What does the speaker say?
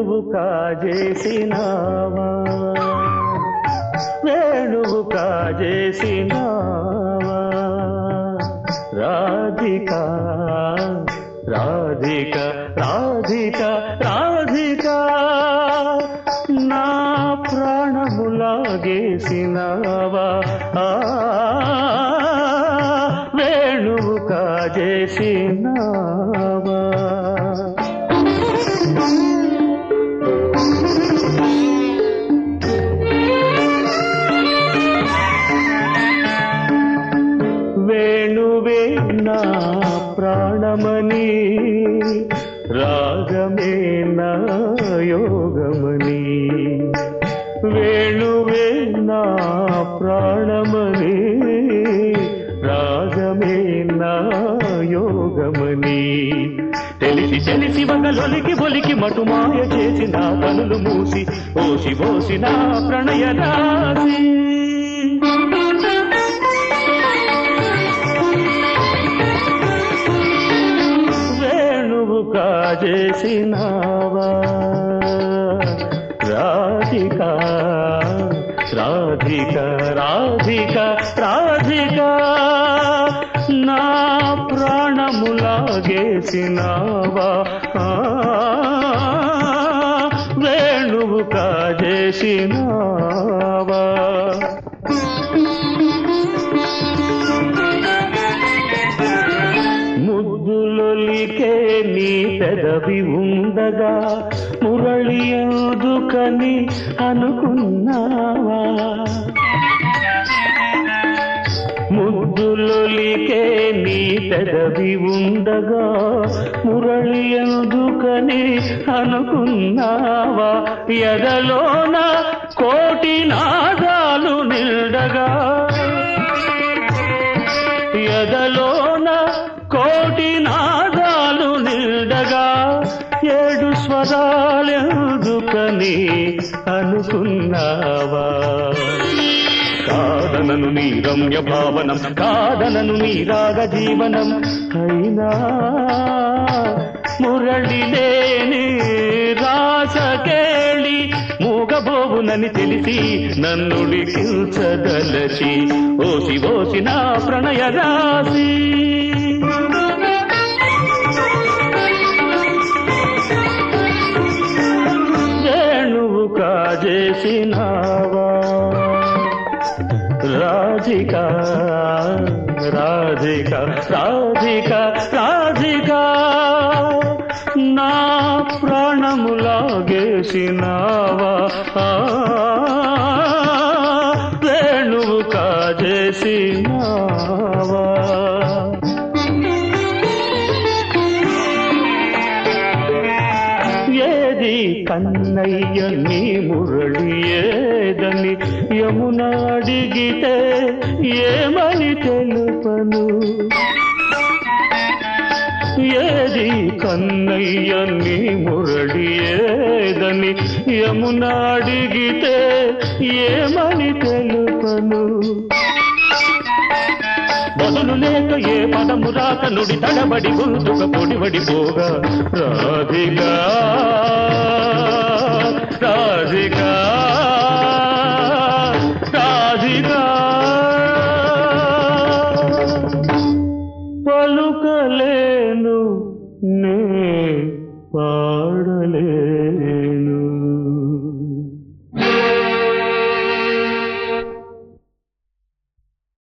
వేణువు కాజేసినావా వేణువు కాజేసినావా రాధిక రాధిక రాధిక రాధిక నా ప్రాణములాగేసినావా ఆ, వేణువు కాజేసినావా వేణువే నా ప్రాణమని రాగమే నా యోగమని వేణువే నా ప్రాణమని రాగమే నా యోగమని తెలిసి తెలిసి వగలొలికి ఒలికి మటుమాయ చేసి నా కనులు మూసి ఓసి ఓసి నా ప్రణయ రాసి వేణువు కాజేసినావా రాధిక రాధిక రాధిక రాధిక నా ప్రాణములాగేసినావా ఆ, వేణువు కాజేసినావా ముద్దులొలికే నీ పెదవి ఉండగా మురళి ఎందుకని అనుకున్నావా ముద్దులొలికే నీ పెదవి ఉండగా మురళి ఎందుకని అనుకున్నావా ఎదలోన కోటి నాదాలు నిండగా ఎదలోన కోటి నాదాలు నిండగా ఏడు స్వరాలెందుకని అనుకున్నావా కాదనను నీ రమ్య భావనం కాదనను నీ రాగ జీవనం అయినా మురళి లేని రాసకేళి మూగబోవునని తెలిసి నన్నుడి కిల్చదలచి ఓసి ఓసి నా ప్రణయ రాసి వేణువు కాజేసినావా రాధిక రాధిక రాధిక రాధిక నా ప్రాణములాగేసినావా ఆ, వేణువు కాజేసినావా ఏది కన్నయ్య నీ మురళి ఏదని యమున అడిగితే ఏమని తెలుపను ఏది కన్నయ్య నీ మురళి ఏదని యమున అడిగితే ఏమని తెలుపను బదులు లేక ఏ పదము రాక నుడి తడబడి గొంతుక పొడిబడి పోగా రాధిక రాధిక రాధిక పలుకలేను నే